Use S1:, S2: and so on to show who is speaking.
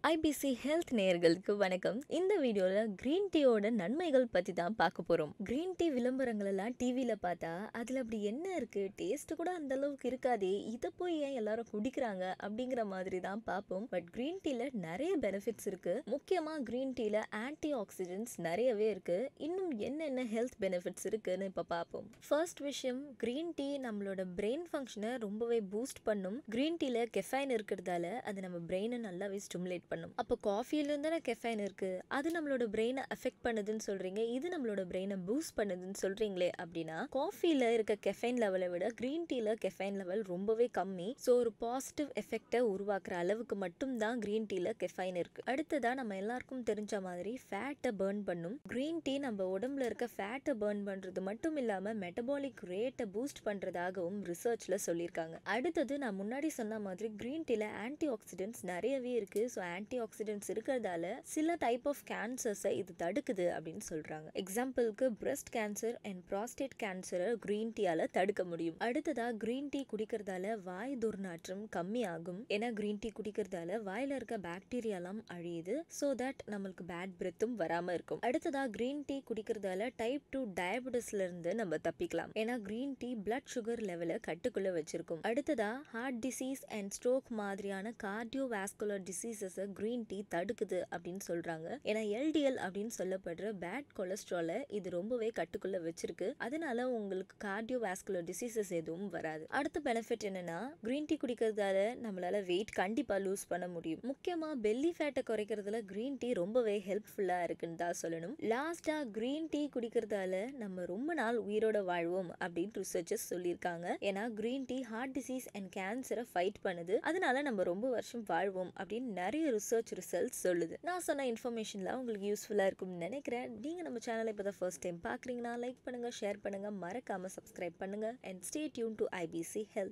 S1: IBC health நேயர்களுக்கு வணக்கம் இந்த வீடியோல கிரீன் டீயோட நன்மைகள் பத்தி தான் பார்க்க போறோம் கிரீன் டீ விளம்பரங்கள் எல்லாம் டிவில பார்த்தா அதுல அப்படி என்ன இருக்கு டேஸ்ட் கூட அந்த அளவுக்கு இருக்காதே இதை போய் ஏன் எல்லாரும் குடிக்கிறாங்க அப்படிங்கிற மாதிரி தான் பார்ப்போம் பட் கிரீன் டீல நிறைய பெனிஃபிட்ஸ் இருக்கு முக்கியமா கிரீன் டீல ஆன்டி ஆக்சிடென்ட்ஸ் நிறையவே இருக்கு இன்னும் என்னென்ன ஹெல்த் பெனிஃபிட்ஸ் இருக்குன்னு இப்ப பார்ப்போம் ஃபர்ஸ்ட் விஷயம் கிரீன் டீ நம்மளோட பிரெயின் ஃபங்க்ஷனை ரொம்பவே பூஸ்ட் பண்ணும் கிரீன் டீல கெஃபைன் இருக்கிறதால அது நம்ம பிரெயினை நல்லாவே ஸ்டிமுலேட் பண்ணும் அப்போ காஃபியிலும் தானே கெஃபைன் இருக்கு அது நம்மளோட பிரெயினை அஃபெக்ட் பண்ணுதுன்னு சொல்றீங்க இது நம்மளோட பிரெயினை பூஸ்ட் பண்ணுதுன்னு சொல்றீங்களே அப்படின்னா காஃபில இருக்க கெஃபைன் லெவலை விட கிரீன் டீல கெஃபைன் லெவல் ரொம்பவே கம்மி ஸோ ஒரு பாசிட்டிவ் எஃபெக்டை உருவாக்குற அளவுக்கு மட்டும் தான் கிரீன் டீல கெஃபைன் இருக்கு அடுத்ததா நம்ம எல்லாருக்கும் தெரிஞ்ச மாதிரி ஃபேட்டை பேர்ன் பண்ணும் கிரீன் டீ நம்ம உடம்புல இருக்க ஃபேட்டை பேர்ன் பண்றது மட்டும் இல்லாம மெட்டபாலிக் ரேட்டை பூஸ்ட் பண்றதாகவும் ரிசர்ச்ல சொல்லியிருக்காங்க அடுத்தது நான் முன்னாடி சொன்ன மாதிரி கிரீன் டீல ஆன்டி ஆக்சிடென்ட்ஸ் நிறையவே இருக்கு ஸோ ஆன்டி ஆக்சிடென்ட்ஸ் இருக்கிறதால சில டைப் ஆஃப் கேன்சர்ஸை இது தடுக்குது அப்படின்னு சொல்றாங்க எக்ஸாம்பிளுக்கு பிரஸ்ட் கேன்சர் அண்ட் ப்ராஸ்டேட் கேன்சரை கிரீன் டீயால தடுக்க முடியும் அடுத்ததா கிரீன் டீ குடிக்கிறதால வாய் துர்நாற்றம் கம்மியாகும் ஏன்னா கிரீன் டீ குடிக்கிறதால வாயில இருக்க பாக்டீரியாலாம் அழியுது ஸோ தட் நம்மளுக்கு பேட் பிரெத்தும் வராம இருக்கும் அடுத்ததா கிரீன் டீ குடிக்கிறதால டைப் டூ டயபெட்டிஸ்ல இருந்து நம்ம தப்பிக்கலாம் ஏன்னா கிரீன் டீ பிளட் சுகர் லெவலை கட்டுக்குள்ள வச்சிருக்கும் அடுத்ததா ஹார்ட் டிசீஸ் அண்ட் ஸ்ட்ரோக் மாதிரியான கார்டியோ வாஸ்குலர் டிசீசஸை கிரீன் டீ தடுக்குது அப்படின்னு சொல்றாங்க ஏன்னா எல்டிஎல் அப்படின்னு சொல்லப்படுற பேட் கொலஸ்ட்ராலை இது ரொம்பவே கட்டுக்குள்ள வச்சிருக்கு அதனால உங்களுக்கு கார்டியோ வாஸ்குலர் டிசீசஸ் எதுவும் வராது அடுத்த பெனிஃபிட் என்னன்னா கிரீன் டீ குடிக்கிறதால நம்மளால வெயிட் கண்டிப்பா லூஸ் பண்ண முடியும் முக்கியமா பெல்லி ஃபேட்டை குறைக்கிறதுல கிரீன் டீ ரொம்பவே ஹெல்ப்ஃபுல்லா இருக்குன்னு தான் சொல்லணும் லாஸ்டா கிரீன் டீ குடிக்கிறதால நம்ம ரொம்ப நாள் உயிரோட வாழ்வோம் அப்படின்னு ரிசர்ச்சர்ஸ் சொல்லியிருக்காங்க ஏன்னா green tea heart disease and கேன்சரை ஃபைட் பண்ணுது அதனால நம்ம ரொம்ப வருஷம் வாழ்வோம் அப்படின்னு நிறைய ரிசர்ச் ரிசல்ட்ஸ் சொல்லுது நான் சொன்ன இன்ஃபர்மேஷன்லாம் உங்களுக்கு யூஸ்ஃபுல்லாக இருக்கும்னு நினைக்கிறேன் நீங்கள் நம்ம சேனலை இப்போ தான் ஃபர்ஸ்ட் டைம் பார்க்குறீங்கன்னா லைக் பண்ணுங்கள் ஷேர் பண்ணுங்கள் மறக்காமல் சப்ஸ்கிரைப் பண்ணுங்கள் and stay tuned to IBC health